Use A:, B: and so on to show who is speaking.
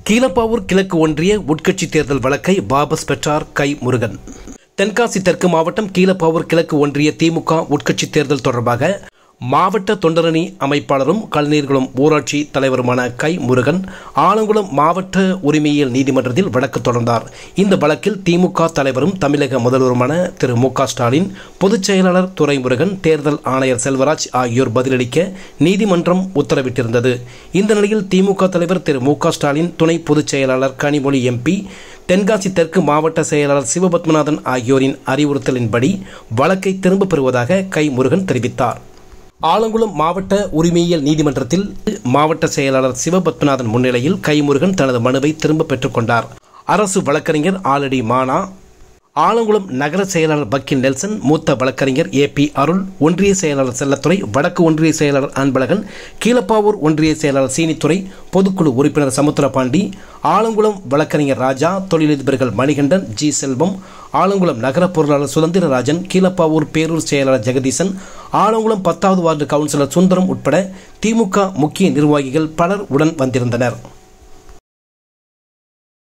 A: கீழப்பாவூர் கிழக்கு ஒன்றிய உட்கட்சி தேர்தல் வழக்கை வாபஸ் பெற்றார் கை முருகன் தென்காசி தெற்கு மாவட்டம் கீழப்பாவூர் கிழக்கு ஒன்றிய திமுக உட்கட்சி தேர்தல் தொடர்பாக மாவட்ட தொண்டரணி அமைப்பாளரும் கலைஞர்களும் ஊராட்சி தலைவருமான கை முருகன் ஆலங்குளம் மாவட்ட உரிமையியல் நீதிமன்றத்தில் வழக்கு தொடர்ந்தார் இந்த வழக்கில் திமுக தலைவரும் தமிழக முதல்வருமான திரு மு க ஸ்டாலின் பொதுச் செயலாளர் துரைமுருகன் தேர்தல் ஆணையர் செல்வராஜ் ஆகியோர் பதிலளிக்க நீதிமன்றம் உத்தரவிட்டிருந்தது இந்த நிலையில் திமுக தலைவர் திரு மு க ஸ்டாலின் துணை பொதுச் செயலாளர் கனிமொழி எம்பி தென்காசி தெற்கு மாவட்ட செயலாளர் சிவபத்மநாதன் ஆகியோரின் அறிவுறுத்தலின்படி வழக்கை திரும்பப் பெறுவதாக கை முருகன் தெரிவித்தார் ஆலங்குளம் மாவட்ட உரிமையியல் நீதிமன்றத்தில் மாவட்ட செயலாளர் சிவபத்மநாதன் முன்னிலையில் கைமுருகன் தனது மனுவை திரும்ப பெற்றுக்கொண்டார் அரசு வழக்கறிஞர் ஆலடி மானா ஆலங்குளம் நகர செயலாளர் பக்கின் நெல்சன் மூத்த வழக்கறிஞர் ஏ பி அருள் ஒன்றிய செயலாளர் செல்லத்துறை வடக்கு ஒன்றிய செயலாளர் அன்பழகன் கீழப்பாவூர் ஒன்றிய செயலாளர் சீனித்துறை பொதுக்குழு உறுப்பினர் சமுத்திரபாண்டி ஆலங்குளம் வழக்கறிஞர் ராஜா தொழிலதிபர்கள் மணிகண்டன் ஜி செல்வம் ஆலங்குளம் நகர பொருளாளர் சுதந்திரராஜன் கீழப்பாவூர் பேரூர் செயலாளர் ஜெகதீசன் ஆலங்குளம் பத்தாவது வார்டு கவுன்சிலர் சுந்தரம் உட்பட திமுக முக்கிய நிர்வாகிகள் பலர் உடன் வந்திருந்தனர்